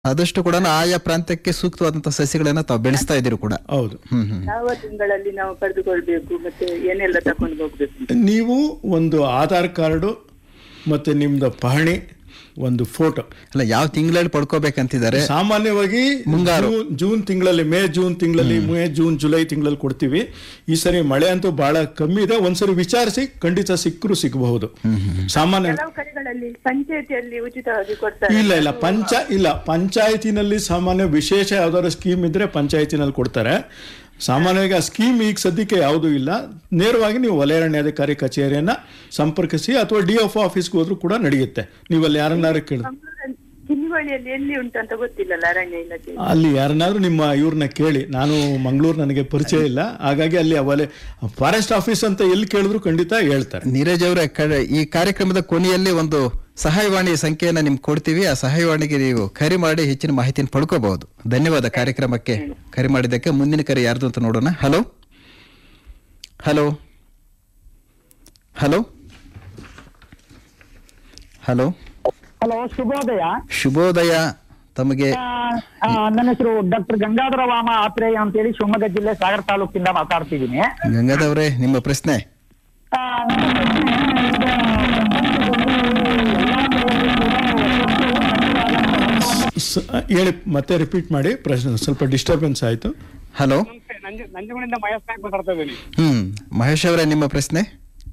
ಆದಷ್ಟು ಕೂಡ ಆಯಾ ಪ್ರಾಂತ್ಯಕ್ಕೆ ಸೂಕ್ತವಾದಂತಹ ಸಸ್ಯಗಳನ್ನ ತಾವು ಬೆಳೆಸ್ತಾ ಇದ್ದೀರಿ ಕೂಡ ಹೌದು ಹ್ಮ್ ಹ್ಮ್ ಯಾವ ತಿಂಗಳಲ್ಲಿ ನಾವು ಪಡೆದುಕೊಳ್ಬೇಕು ಮತ್ತೆ ಏನೆಲ್ಲ ತಕೊಂಡು ಹೋಗ್ಬೇಕು ನೀವು ಒಂದು ಆಧಾರ್ ಕಾರ್ಡು ಮತ್ತೆ ನಿಮ್ದು ಪಹಣಿ ಒಂದು ಫೋಟೋ ಅಲ್ಲ ಯಾವ ತಿಂಗಳಲ್ಲಿ ಪಡ್ಕೋಬೇಕಂತಿದ್ದಾರೆ ಸಾಮಾನ್ಯವಾಗಿ ಮುಂಗಾರು. ಜೂನ್- ಜೂನ್ ತಿಂಗಳಲ್ಲಿ ಮೇ ಜೂನ್ ತಿಂಗಳಲ್ಲಿ ಮೇ ಜೂನ್ ಜುಲೈ ತಿಂಗಳಲ್ಲಿ ಕೊಡ್ತೀವಿ ಈ ಸರಿ ಮಳೆ ಅಂತೂ ಬಹಳ ಕಮ್ಮಿ ಇದೆ ಒಂದ್ಸರಿ ವಿಚಾರಿಸಿ ಖಂಡಿತ ಸಿಕ್ಕರು ಸಿಗಬಹುದು ಸಾಮಾನ್ಯ ಕೆಲವು ಕಡೆಗಳಲ್ಲಿ ಪಂಚಾಯತಿಯಲ್ಲಿ ಉಚಿತವಾಗಿ ಕೊಡ್ತಾರೆ ಇಲ್ಲ ಇಲ್ಲ ಪಂಚ ಇಲ್ಲ ಪಂಚಾಯತಿನಲ್ಲಿ ಸಾಮಾನ್ಯ ವಿಶೇಷ ಯಾವ್ದಾದ್ರು ಸ್ಕೀಮ್ ಇದ್ರೆ ಪಂಚಾಯತಿನಲ್ಲಿ ಕೊಡ್ತಾರೆ ಸಾಮಾನ್ಯವಾಗಿ ಆ ಸ್ಕೀಮ್ ಈಗ ಸದ್ಯಕ್ಕೆ ಯಾವುದೂ ಇಲ್ಲ ನೇರವಾಗಿ ನೀವು ವಲಯ ಅರಣ್ಯಾಧಿಕಾರಿ ಕಚೇರಿಯನ್ನ ಸಂಪರ್ಕಿಸಿ ಅಥವಾ ಡಿ ಎಫ್ ಆಫೀಸ್ಗೆ ಹೋದ್ರೂ ಕೂಡ ನಡೆಯುತ್ತೆ ನೀವು ಅಲ್ಲಿ ಯಾರನ್ನಾರು ಕೇಳಿ ಮಂಗಳೂರಲ್ಲಿ ಚಿನ್ನಿವಳಿಯಲ್ಲಿ ಎಲ್ಲಿ ಉಂಟು ಅಂತ ಗೊತ್ತಿಲ್ಲಲ್ಲ ಅರಣ್ಯ ಇಲಾಖೆ ಅಲ್ಲಿ ಯಾರನ್ನಾದ್ರೂ ನಿಮ್ಮ ಇವ್ರನ್ನ ಕೇಳಿ ನಾನು ಮಂಗಳೂರು ನನಗೆ ಪರಿಚಯ ಇಲ್ಲ ಹಾಗಾಗಿ ಅಲ್ಲಿ ಅವಲೆ ಫಾರೆಸ್ಟ್ ಆಫೀಸ್ ಅಂತ ಎಲ್ಲಿ ಕೇಳಿದ್ರು ಖಂಡಿತ ಹೇಳ್ತಾರೆ ನೀರಜ್ ಅವರ ಈ ಕಾರ್ಯಕ್ರಮದ ಕೊನೆಯಲ್ಲಿ ಒಂದು ಸಹಾಯವಾಣಿ ಸಂಖ್ಯೆಯನ್ನ ನಿಮ್ಗೆ ಕೊಡ್ತೀವಿ ಆ ಸಹಾಯವಾಣಿಗೆ ನೀವು ಕರೆ ಮಾಡಿ ಹೆಚ್ಚಿನ ಮಾಹಿತಿಯನ್ನು ಪಡ್ಕೋಬಹುದು ಧನ್ಯವಾದ ಕಾರ್ಯಕ್ರಮಕ್ಕೆ ಕರೆ ಮಾಡಿದ್ದಕ್ಕೆ ಮುಂದಿನ ಕರೆ ಯಾರ್ದು ಅಂತ ನೋಡೋಣ hello hello hello hello hello ಶುಭೋದಯ ಶುಭೋದಯ ತಮಗೆ ಆ, ಆ, ನನ್ನ ಹೆಸರು ಡಾಕ್ಟರ್ ಗಂಗಾಧರ ವಾಮ ಆತ್ರೇಯ ಅಂತೇಳಿ ಶಿವಮೊಗ್ಗ ಜಿಲ್ಲೆ ಸಾಗರ ತಾಲೂಕಿಂದ ಮಾತಾಡ್ತಿದ್ದೀನಿ ಗಂಗಾಧವ್ರೆ ನಿಮ್ಮ ಪ್ರಶ್ನೆ ಆ, ನನ್ನ ಪ್ರಶ್ನೆ ಈಗ ಸ- ಹೇಳಿ ಮತ್ತೆ ರಿಪೀಟ್ ಮಾಡಿ ಪ್ರಶ್ನೆ ಸ್ವಲ್ಪ ಡಿಸ್ಟರ್ಬೆನ್ಸ್ ಆಯ್ತು ಹಲೋ ನಂಜ ನಂಜುಮಣಿಂದ ಮಹೇಶ್ ನಾಯ್ಕ್ ಮಾತಾಡ್ತಾ ಇದ್ದೀನಿ ಹ್ಮ್ ಮಹೇಶ್ ಅವರೇ ನಿಮ್ಮ ಪ್ರಶ್ನೆ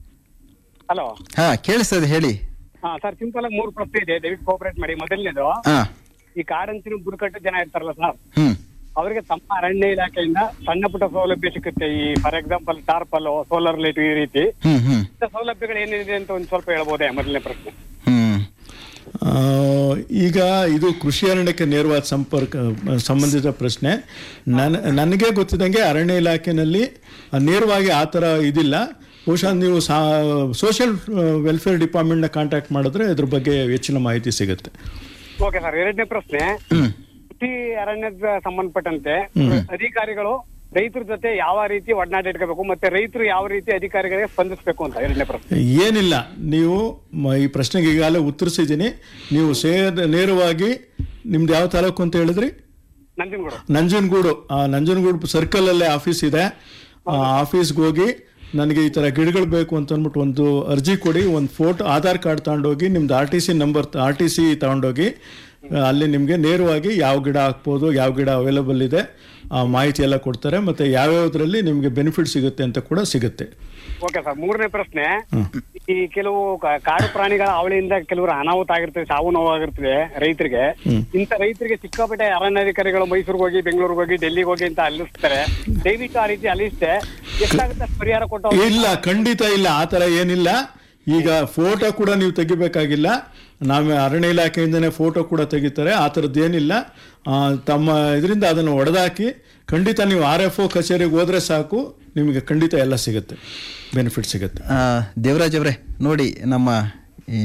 ಹಲೋ ಹಾ ಕೇಳಿಸ್ತದೆ ಹೇಳಿ ಹಾ ಸರ್ ಸಿಂಪಲ್ ಆಗಿ ಮೂರು ಪ್ರಶ್ನೆ ಇದೆ ದಯವಿಟ್ಟು ಕೋಪರೇಟ್ ಮಾಡಿ ಮೊದಲನೇದು ಹಾ ಈ ಕಾಡಂಚಿನ ಬುಡಕಟ್ಟು ಜನ ಇರ್ತಾರಲ್ಲ ಸರ್ ಹ್ಮ್ ಅವರಿಗೆ ತಮ್ಮ ಅರಣ್ಯ ಇಲಾಖೆಯಿಂದ ಸಣ್ಣ ಪುಟ್ಟ ಸೌಲಭ್ಯ ಸಿಗುತ್ತೆ ಈ for example tarpaulin solar light ಈ ರೀತಿ ಹ್ಮ್ ಹ್ಮ್ ಇಂಥ ಸೌಲಭ್ಯಗಳು ಏನಿದೆ ಅಂತ ಒಂದು ಸ್ವಲ್ಪ ಹೇಳ್ಬೋದೇ ಮೊದಲನೇ ಪ್ರಶ್ನೆ ಹ್ಮ್ ಆ, ಈಗ ಇದು ಕೃಷಿ ಅರಣ್ಯಕ್ಕೆ ನೇರವಾದ ಸಂಪರ್ಕ ಸಂಬಂಧಿತ ಪ್ರಶ್ನೆ ನನ್ ನನಗೆ ಗೊತ್ತಿದ್ದಂಗೆ ಅರಣ್ಯ ಇಲಾಖೆನಲ್ಲಿ ಆ, ನೇರವಾಗಿ ಆ ಥರ ಇದಿಲ್ಲ ಬಹುಶಃ ನೀವು ಸಾ ಸೋಷಿಯಲ್ ವೆಲ್ಫೇರ್ ಡಿಪಾರ್ಟ್ಮೆಂಟ್ನ ಕಾಂಟ್ಯಾಕ್ಟ್ ಮಾಡಿದ್ರೆ ಇದ್ರ ಬಗ್ಗೆ ಹೆಚ್ಚಿನ ಮಾಹಿತಿ ಸಿಗುತ್ತೆ ಓಕೆ ಸರ್ ಎರಡನೇ ಪ್ರಶ್ನೆ ಕೃಷಿ ಅರಣ್ಯದ ಸಂಬಂಧಪಟ್ಟಂತೆ ಅಧಿಕಾರಿಗಳು ರೈತರ ಜೊತೆ ಯಾವ ರೀತಿ ಒಡನಾಟ ಇಟ್ಕೋಬೇಕು ಮತ್ತೆ ರೈತರು ಯಾವ ರೀತಿ ಅಧಿಕಾರಿಗಳಿಗೆ ಸ್ಪಂದಿಸಬೇಕು ಅಂತ ಎರಡನೇ ಪ್ರಶ್ನೆ ಏನಿಲ್ಲ ನೀವು ಮ- ಈ ಪ್ರಶ್ನೆಗೆ ಈಗಾಗಲೇ ಉತ್ತರಿಸಿದ್ದೀನಿ ನೀವು ಸೇ ನೇರವಾಗಿ ನಿಮ್ದು ಯಾವ ತಾಲೂಕು ಅಂತ ಹೇಳಿದ್ರಿ ನಂಜನಗೂಡು ನಂಜನಗೂಡು ಆ ನಂಜನಗೂಡು ಸರ್ಕಲ್ ಅಲ್ಲೇ ಆಫೀಸ್ ಇದೆ ಆ ಆಫೀಸ್ಗೆ ಹೋಗಿ ನನಗೆ ಈ ತರ ಗಿಡಗಳು ಬೇಕು ಅಂತ ಅಂದ್ಬಿಟ್ಟು ಒಂದು ಅರ್ಜಿ ಕೊಡಿ ಒಂದು ಫೋಟೋ ಆಧಾರ್ ಕಾರ್ಡ್ ತಗೊಂಡೋಗಿ ನಿಮ್ದು R T C number R T C ತಗೊಂಡೋಗಿ ಆ, ಅಲ್ಲಿ ನಿಮಗೆ ನೇರವಾಗಿ ಯಾವ ಗಿಡ ಹಾಕ್ಬೋದು ಯಾವ ಗಿಡ ಅವೈಲಬಲ್ ಇದೆ ಆ ಮಾಹಿತಿ ಎಲ್ಲ ಕೊಡ್ತಾರೆ ಮತ್ತೆ ಯಾವ್ಯಾವ್ದ್ರಲ್ಲಿ ನಿಮಗೆ ಬೆನಿಫಿಟ್ ಸಿಗುತ್ತೆ ಅಂತ ಕೂಡ ಸಿಗುತ್ತೆ ಓಕೆ ಸರ್ ಮೂರನೇ ಪ್ರಶ್ನೆ ಈ ಕೆಲವು ಕ- ಕಾಡು ಪ್ರಾಣಿಗಳ ಅವಳಿಯಿಂದ ಕೆಲವರು ಅನಾಹುತ ಆಗಿರ್ತದೆ ಸಾವು ನೋವು ಆಗಿರ್ತದೆ ರೈತರಿಗೆ ಇಂಥ ರೈತರಿಗೆ ಸಿಕ್ಕಾಪಟ್ಟೆ ಅರಣ್ಯಾಧಿಕಾರಿಗಳು ಮೈಸೂರಿಗೆ ಹೋಗಿ ಬೆಂಗಳೂರಿಗೆ ಹೋಗಿ ಡೆಲ್ಲಿಗೆ ಹೋಗಿ ಅಂತ ಅಲ್ಲಿಸ್ತಾರೆ ದಯವಿಟ್ಟು ಆ ರೀತಿ ಅಲ್ಲಿస్తే ಎಷ್ಟಾಗುತ್ತೆ ಅಷ್ಟು ಪರಿಹಾರ ಕೊಟ್ಟು ಇಲ್ಲ ಖಂಡಿತ ಇಲ್ಲ ಆ ಥರ ಏನಿಲ್ಲ ಈಗ ಫೋಟೋ ಕೂಡ ನೀವು ತೆಗಿಬೇಕಾಗಿಲ್ಲ ನಾವು ಅರಣ್ಯ ಇಲಾಖೆಯಿಂದನೇ ಫೋಟೋ ಕೂಡ ತೆಗಿತಾರೆ ಆ ಥರದ್ದು ಏನಿಲ್ಲ ಆ, ತಮ್ಮ ಇದರಿಂದ ಅದನ್ನು ಒಡೆದಾಕಿ ಖಂಡಿತ ನೀವು ಆರ್ ಎಫ್ ಒ ಕಚೇರಿಗೆ ಹೋದ್ರೆ ಸಾಕು ನಿಮಗೆ ಖಂಡಿತ ಎಲ್ಲ ಸಿಗುತ್ತೆ ಬೆನಿಫಿಟ್ ಸಿಗುತ್ತೆ ಆ, ದೇವರಾಜ್ ಅವರೇ ನೋಡಿ ನಮ್ಮ ಈ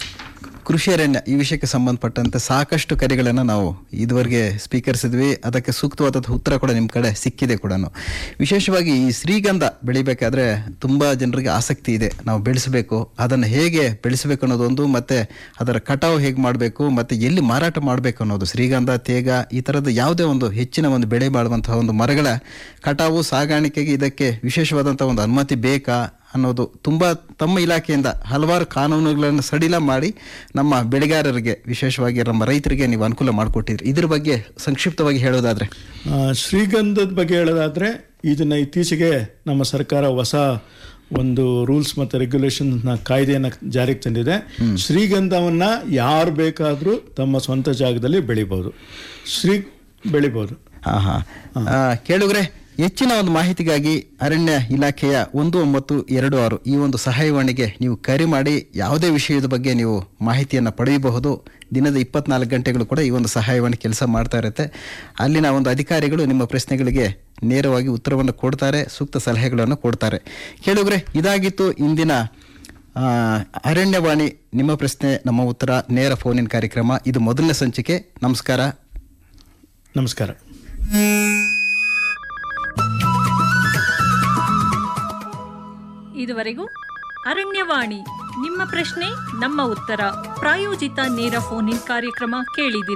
ಕೃಷಿ ಅರಣ್ಯ ಈ ವಿಷಯಕ್ಕೆ ಸಂಬಂಧಪಟ್ಟಂತೆ ಸಾಕಷ್ಟು ಕರೆಗಳನ್ನು ನಾವು ಇದುವರೆಗೆ ಸ್ವೀಕರಿಸಿದ್ವಿ ಅದಕ್ಕೆ ಸೂಕ್ತವಾದಂಥ ಉತ್ತರ ಕೂಡ ನಿಮ್ಮ ಕಡೆ ಸಿಕ್ಕಿದೆ ಕೂಡ ವಿಶೇಷವಾಗಿ ಈ ಶ್ರೀಗಂಧ ಬೆಳಿಬೇಕಾದ್ರೆ ತುಂಬ ಜನರಿಗೆ ಆಸಕ್ತಿ ಇದೆ ನಾವು ಬೆಳೆಸಬೇಕು ಅದನ್ನು ಹೇಗೆ ಬೆಳೆಸಬೇಕು ಅನ್ನೋದೊಂದು ಮತ್ತು ಅದರ ಕಟಾವು ಹೇಗೆ ಮಾಡಬೇಕು ಮತ್ತು ಎಲ್ಲಿ ಮಾರಾಟ ಮಾಡಬೇಕು ಅನ್ನೋದು ಶ್ರೀಗಂಧ ತೇಗ ಈ ಥರದ ಯಾವುದೇ ಒಂದು ಹೆಚ್ಚಿನ ಒಂದು ಬೆಳೆ ಬಾಳುವಂತಹ ಒಂದು ಮರಗಳ ಕಟಾವು ಸಾಗಾಣಿಕೆಗೆ ಇದಕ್ಕೆ ವಿಶೇಷವಾದಂಥ ಒಂದು ಅನುಮತಿ ಬೇಕಾ ಅನ್ನೋದು ತುಂಬ ತಮ್ಮ ಇಲಾಖೆಯಿಂದ ಹಲವಾರು ಕಾನೂನುಗಳನ್ನು ಸಡಿಲ ಮಾಡಿ ನಮ್ಮ ಬೆಳೆಗಾರರಿಗೆ ವಿಶೇಷವಾಗಿ ನಮ್ಮ ರೈತರಿಗೆ ನೀವು ಅನುಕೂಲ ಮಾಡಿಕೊಟ್ಟಿದ್ರಿ ಇದ್ರ ಬಗ್ಗೆ ಸಂಕ್ಷಿಪ್ತವಾಗಿ ಹೇಳೋದಾದ್ರೆ ಆ, ಶ್ರೀಗಂಧದ ಬಗ್ಗೆ ಹೇಳೋದಾದ್ರೆ ಇದನ್ನ ಇತ್ತೀಚೆಗೆ ನಮ್ಮ ಸರ್ಕಾರ ಹೊಸ ಒಂದು ರೂಲ್ಸ್ ಮತ್ತು ರೆಗ್ಯುಲೇಷನ್ ಕಾಯ್ದೆಯನ್ನು ಜಾರಿಗೆ ತಂದಿದೆ ಶ್ರೀಗಂಧವನ್ನ ಯಾರು ಬೇಕಾದರೂ ತಮ್ಮ ಸ್ವಂತ ಜಾಗದಲ್ಲಿ ಬೆಳಿಬೋದು ಶ್ರೀ ಬೆಳಿಬೋದು ಹಾಂ ಹಾಂ ಕೇಳುಗ್ರೆ ಹೆಚ್ಚಿನ ಒಂದು ಮಾಹಿತಿಗಾಗಿ ಅರಣ್ಯ ಇಲಾಖೆಯ ಒಂದು ಒಂಬತ್ತು ಎರಡು ಆರು ಈ ಒಂದು ಸಹಾಯವಾಣಿಗೆ ನೀವು ಕರೆ ಮಾಡಿ ಯಾವುದೇ ವಿಷಯದ ಬಗ್ಗೆ ನೀವು ಮಾಹಿತಿಯನ್ನು ಪಡೆಯಬಹುದು ದಿನದ ಇಪ್ಪತ್ನಾಲ್ಕು ಗಂಟೆಗಳು ಕೂಡ ಈ ಒಂದು ಸಹಾಯವಾಣಿ ಕೆಲಸ ಮಾಡ್ತಾ ಇರುತ್ತೆ ಅಲ್ಲಿನ ಒಂದು ಅಧಿಕಾರಿಗಳು ನಿಮ್ಮ ಪ್ರಶ್ನೆಗಳಿಗೆ ನೇರವಾಗಿ ಉತ್ತರವನ್ನು ಕೊಡ್ತಾರೆ ಸೂಕ್ತ ಸಲಹೆಗಳನ್ನು ಕೊಡ್ತಾರೆ ಕೇಳುಗ್ರೆ ಇದಾಗಿತ್ತು ಇಂದಿನ ಆ, ಅರಣ್ಯವಾಣಿ ನಿಮ್ಮ ಪ್ರಶ್ನೆ ನಮ್ಮ ಉತ್ತರ ನೇರ ಫೋನಿನ ಕಾರ್ಯಕ್ರಮ ಇದು ಮೊದಲನೇ ಸಂಚಿಕೆ ನಮಸ್ಕಾರ ನಮಸ್ಕಾರ ಇದುವರೆಗೂ ಅರಣ್ಯವಾಣಿ ನಿಮ್ಮ ಪ್ರಶ್ನೆ ನಮ್ಮ ಉತ್ತರ ಪ್ರಾಯೋಜಿತ ನೇರ ಫೋನ್ ಇನ್ ಕಾರ್ಯಕ್ರಮ ಕೇಳಿದಿರಿ